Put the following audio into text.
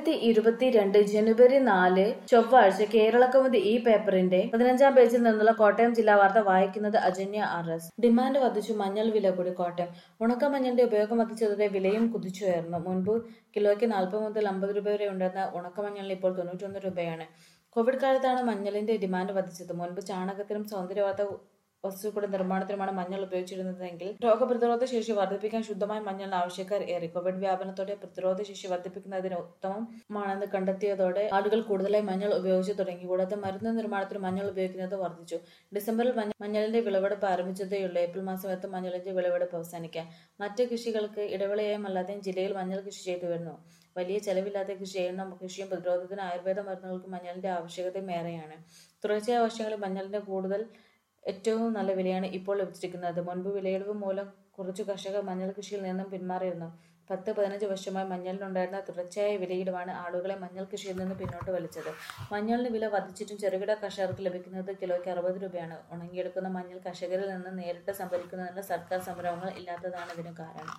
രണ്ടായിരത്തി ഇരുപത്തിരണ്ട് ജനുവരി നാല് ചൊവ്വാഴ്ച കേരളകൗമുദി ഈ പേപ്പറിന്റെ പതിനഞ്ചാം പേജിൽ നിന്നുള്ള കോട്ടയം ജില്ലാ വാർത്ത വായിക്കുന്നത് അജന്യ ആർ എസ് ഡിമാൻഡ് വർദ്ധിച്ചു മഞ്ഞൾ വില കൂടി കോട്ടയം ഉണക്കമഞ്ഞളിന്റെ ഉപയോഗം വർദ്ധിച്ചതോടെ വിലയും കുതിച്ചുയർന്നു മുൻപ് കിലോയ്ക്ക് നാൽപ്പത് മുതൽ അമ്പത് രൂപ വരെ ഉണ്ടായിരുന്ന ഉണക്കമഞ്ഞളിന് ഇപ്പോൾ തൊണ്ണൂറ്റൊന്ന് രൂപയാണ് കോവിഡ് കാലത്താണ് മഞ്ഞളിന്റെ ഡിമാൻഡ് വർദ്ധിച്ചത് മുൻപ് ചാണകത്തിനും സൗന്ദര്യവർദ്ധ വസ്തുക്കളുടെ നിർമ്മാണത്തിനുമാണ് മഞ്ഞൾ ഉപയോഗിച്ചിരുന്നതെങ്കിൽ രോഗപ്രതിരോധ ശേഷി വർദ്ധിപ്പിക്കാൻ ശുദ്ധമായ മഞ്ഞൾ ആവശ്യക്കാർ ഏറി കോവിഡ് വ്യാപനത്തോടെ പ്രതിരോധ ശേഷി വർദ്ധിപ്പിക്കുന്നതിന് ഉത്തമമാണെന്ന് കണ്ടെത്തിയതോടെ ആളുകൾ കൂടുതലായി മഞ്ഞൾ ഉപയോഗിച്ചു തുടങ്ങി കൂടാതെ മരുന്ന് നിർമ്മാണത്തിന് മഞ്ഞൾ ഉപയോഗിക്കുന്നത് വർദ്ധിച്ചു ഡിസംബറിൽ മഞ്ഞ മഞ്ഞളിന്റെ വിളവെടുപ്പ് ആരംഭിച്ചതേയുള്ളൂ ഏപ്രിൽ മാസം എത്തും മഞ്ഞളിന്റെ വിളവെടുപ്പ് അവസാനിക്കാൻ മറ്റ് കൃഷികൾക്ക് ഇടവേളയായും അല്ലാതെയും ജില്ലയിൽ മഞ്ഞൾ കൃഷി ചെയ്തു വരുന്നു വലിയ ചെലവില്ലാതെ കൃഷി ചെയ്യുന്ന കൃഷിയും പ്രതിരോധത്തിന് ആയുർവേദ മരുന്നുകൾക്ക് മഞ്ഞളിന്റെ ആവശ്യകതയും ഏറെയാണ് തുടർച്ചയായ വർഷങ്ങളിൽ മഞ്ഞളിന്റെ കൂടുതൽ ഏറ്റവും നല്ല വിലയാണ് ഇപ്പോൾ ലഭിച്ചിരിക്കുന്നത് മുൻപ് വിലയിടിവ് മൂലം കുറച്ചു കർഷകർ മഞ്ഞൾ കൃഷിയിൽ നിന്നും പിന്മാറിയിരുന്നു പത്ത് പതിനഞ്ച് വർഷമായി മഞ്ഞളിനുണ്ടായിരുന്ന തുടർച്ചയായ വിലയിടിവാണ് ആളുകളെ മഞ്ഞൾ കൃഷിയിൽ നിന്ന് പിന്നോട്ട് വലിച്ചത് മഞ്ഞളിന് വില വർദ്ധിച്ചിട്ടും ചെറുകിട കർഷകർക്ക് ലഭിക്കുന്നത് കിലോയ്ക്ക് അറുപത് രൂപയാണ് ഉണങ്ങിയെടുക്കുന്ന മഞ്ഞൾ കർഷകരിൽ നിന്ന് നേരിട്ട് സംഭരിക്കുന്നതിനുള്ള സർക്കാർ സംരംഭങ്ങൾ ഇല്ലാത്തതാണ് ഇതിന് കാരണം